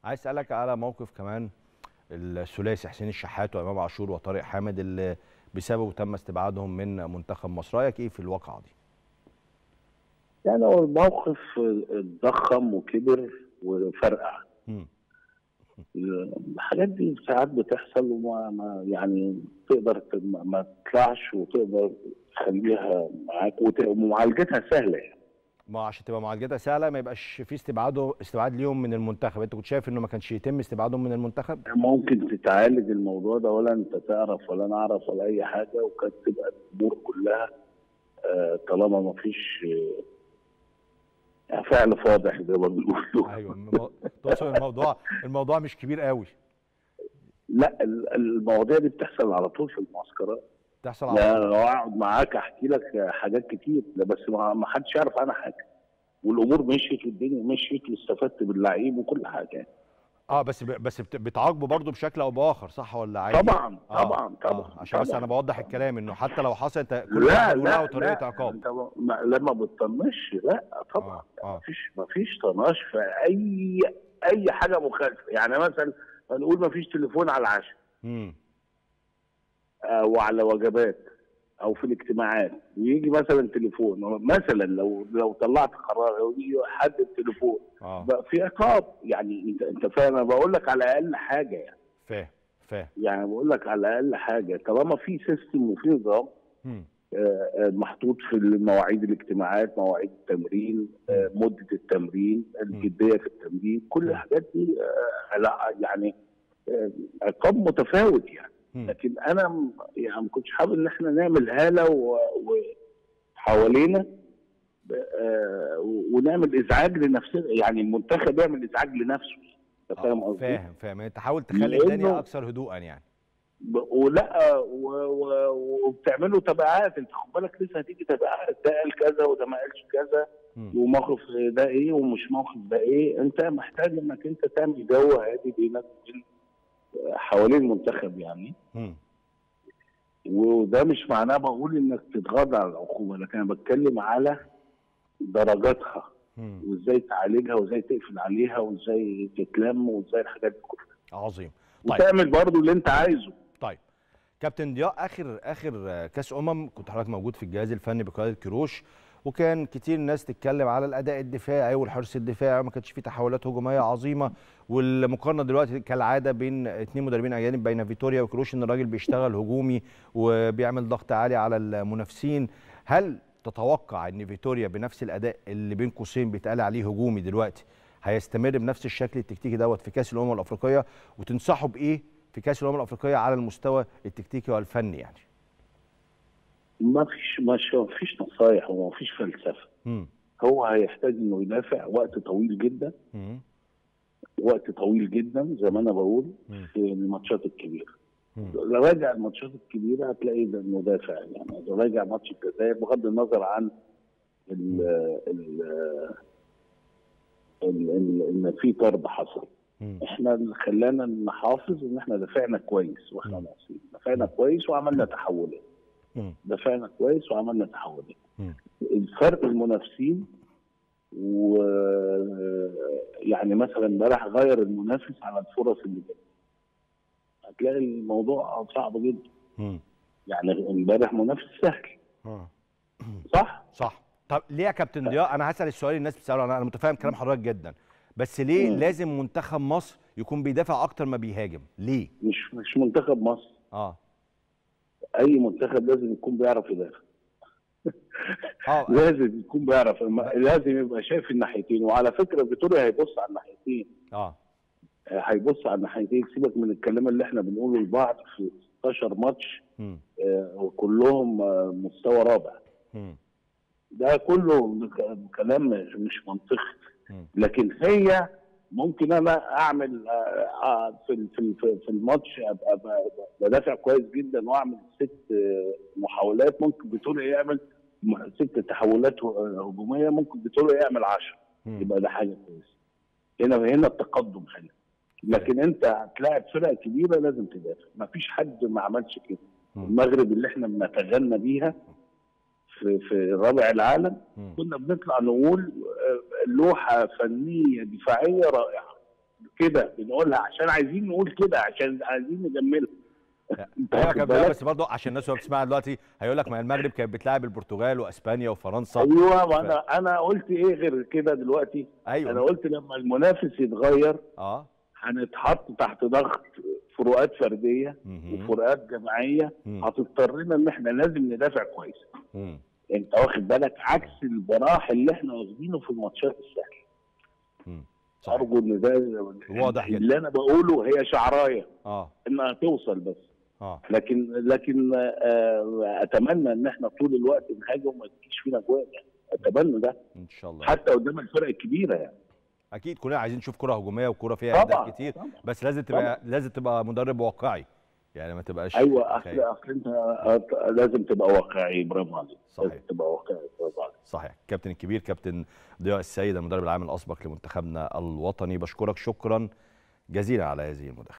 عايز اسالك على موقف كمان الثلاثي حسين الشحات وامام عاشور وطارق حامد اللي بسببه تم استبعادهم من منتخب مصر رايك ايه في الواقعه دي يعني هو الموقف اتضخم وكبر وفرقع مم. الحاجات دي ساعات بتحصل وما ما يعني تقدر ت- ما ما تطلعش وتقدر تخليها معاك وت- ومعالجتها سهله يعني ما عشان تبقى معالجتها سهله ما يبقاش في استبعاده استبعاد ليهم من المنتخب انت كنت شايف انه ما كانش يتم استبعادهم من المنتخب ممكن تتعالج الموضوع ده ولا انت تعرف ولا انا اعرف ولا اي حاجه وكانت تبقى الامور كلها آه، طالما ما فيش فعل فاضح زي ما بيقولوا ايوه المو- تقصد الموضوع الموضوع مش كبير قوي لا ال- المواضيع دي بتحصل على طول في المعسكرات تحصل على لا لو اقعد معاك احكي لك حاجات كتير لا بس ما ما حدش يعرف عنها حاجه والامور مشيت والدنيا مشيت واستفدت باللعيب وكل حاجه يعني. اه بس ب... بس بت- بتعاقبه برضه بشكل او باخر صح ولا عادي طبعا آه، طبعا طبعا آه. عشان بس طبعا. انا بوضح الكلام انه حتى لو حصل انت كل لا واحد لا له طريقه لا عقاب انت ما لما بتطنش لا طبعا اه اه مفيش مفيش طناش في اي اي حاجه مخالفه يعني مثلا نقول مفيش تليفون على العشاء امم آه، وعلى وجبات او في الاجتماعات ويجي مثلا تليفون مثلا لو لو طلعت قرار او يجي حد التليفون اه بقى في عقاب يعني انت انت فاهم انا بقول لك على اقل حاجه يعني فاهم فاهم يعني بقول لك على اقل حاجه طالما في سيستم وفي نظام مم. آه، آه، محطوط في مواعيد الاجتماعات مواعيد التمرين آه، مده التمرين الجديه في التمرين كل الحاجات دي آه، لا يعني آه، عقاب متفاوت يعني مم. لكن انا م- يعني ما كنتش حابب ان احنا نعمل هاله و- وحوالينا ب- آه، ونعمل ازعاج لنفسنا يعني المنتخب يعمل ازعاج لنفسه انت فاهم آه، قصدي؟ فاهم فاهم يعني تحاول تخلي لأنه- الدنيا اكثر هدوءا يعني ب- ولا و- و- وبتعملوا تبعات انت خد بالك لسه هتيجي تبعات ده قال كذا وده ما قالش كذا مم. وموقف ده ايه ومش موقف ده ايه انت محتاج انك انت تعمل جو هادي بينك وبين حوالين المنتخب يعني مم. وده مش معناه بقول انك تتغاضى عن العقوبه لكن انا بتكلم على درجاتها مم. وازاي تعالجها وازاي تقفل عليها وازاي تتلم وازاي الحاجات دي كلها عظيم طيب وتعمل برضو اللي انت عايزه طيب كابتن ضياء اخر اخر آه، كاس امم كنت حضرتك موجود في الجهاز الفني بقياده كيروش وكان كتير ناس تتكلم على الاداء الدفاعي والحرص الدفاعي وما كانش فيه تحولات هجوميه عظيمه والمقارنه دلوقتي كالعاده بين اثنين مدربين اجانب بين فيتوريا وكيروش ان الراجل بيشتغل هجومي وبيعمل ضغط عالي على المنافسين هل تتوقع ان فيتوريا بنفس الاداء اللي بين قوسين بيتقال عليه هجومي دلوقتي هيستمر بنفس الشكل التكتيكي دوت في كاس الامم الافريقيه وتنصحوا بايه في كاس الامم الافريقيه على المستوى التكتيكي والفني يعني ما فيش مش ما فيش نصايح وما فيش فلسفه امم هو هيحتاج انه يدافع وقت طويل جدا امم وقت طويل جدا زي ما انا بقول مم. في الماتشات الكبيره مم. لو راجع الماتشات الكبيره هتلاقي ده انه دافع يعني لو راجع ماتش الجزائر بغض النظر عن ال ال ال- ال- ان في طرد حصل مم. احنا اللي خلانا نحافظ ان احنا دافعنا كويس واحنا مم. ناقصين دافعنا كويس وعملنا تحولات مم. دافعنا كويس وعملنا تحولات مم. الفرق المنافسين و يعني مثلا امبارح غير المنافس على الفرص اللي جت هتلاقي الموضوع صعب جدا مم. يعني امبارح منافس سهل آه. صح؟ صح طب ليه يا كابتن ضياء انا هسال السؤال اللي الناس بتساله انا انا متفاهم كلام حضرتك جدا بس ليه مم. لازم منتخب مصر يكون بيدافع اكتر ما بيهاجم ليه مش مش منتخب مصر اه اي منتخب لازم يكون بيعرف يدافع اه لازم يكون بيعرف لازم يبقى شايف الناحيتين وعلى فكره فيتوريا هيبص على الناحيتين اه هيبص على الناحيتين سيبك من الكلام اللي احنا بنقوله لبعض في 16 ماتش مم. آه، وكلهم آه، مستوى رابع مم. ده كله ك- كلام مش- مش منطقي مم. لكن هي ممكن انا اعمل آه، آه، في ال- في ال- في- في الماتش ابقى ب- ب- بدافع كويس جدا واعمل ست آه، محاولات ممكن بتقول يعمل م- ست تحولات ه- هجوميه ممكن بتقول يعمل 10 مم. يبقى ده حاجه كويسه هنا هنا التقدم حلو لكن انت هتلاعب فرق كبيره لازم تدافع مفيش حد ما عملش كده مم. المغرب اللي احنا بنتغنى بيها في في رابع العالم مم. كنا بنطلع نقول آه، لوحه فنيه دفاعيه رائعه كده بنقولها عشان عايزين نقول كده عشان عايزين نجملها انت ايوه يا واخد كابتن بالك؟ بس برضه عشان الناس وهي بتسمعها دلوقتي هيقول لك ما المغرب كانت بتلاعب البرتغال واسبانيا وفرنسا ايوه وانا انا قلت ايه غير كده دلوقتي انا ايوه قلت لما المنافس يتغير اه هنتحط تحت ضغط فروقات فرديه مهم. وفروقات جماعيه مم. هتضطرنا ان احنا لازم ندافع كويس مم. انت واخد بالك عكس البراح اللي احنا واخدينه في الماتشات السهله مم. صحيح ارجو ان ده واضح جدا. اللي انا بقوله هي شعرايه اه انها توصل بس اه لكن لكن آه، اتمنى ان احنا طول الوقت نهاجم وما تجيش فينا جوان يعني اتمنى ده ان شاء الله حتى قدام الفرق الكبيره يعني اكيد كلنا عايزين نشوف كره هجوميه وكره فيها طبعا اهداف كتير طبعا. بس لازم تبقى لازم تبقى مدرب واقعي يعني ما تبقاش ايوه اصل خايف. اصل انت آه، لازم تبقى واقعي برافو عليك صحيح. لازم تبقى واقعي برافو عليك صحيح كابتن الكبير كابتن ضياء السيد المدرب العام الاسبق لمنتخبنا الوطني بشكرك شكرا جزيلا على هذه المداخله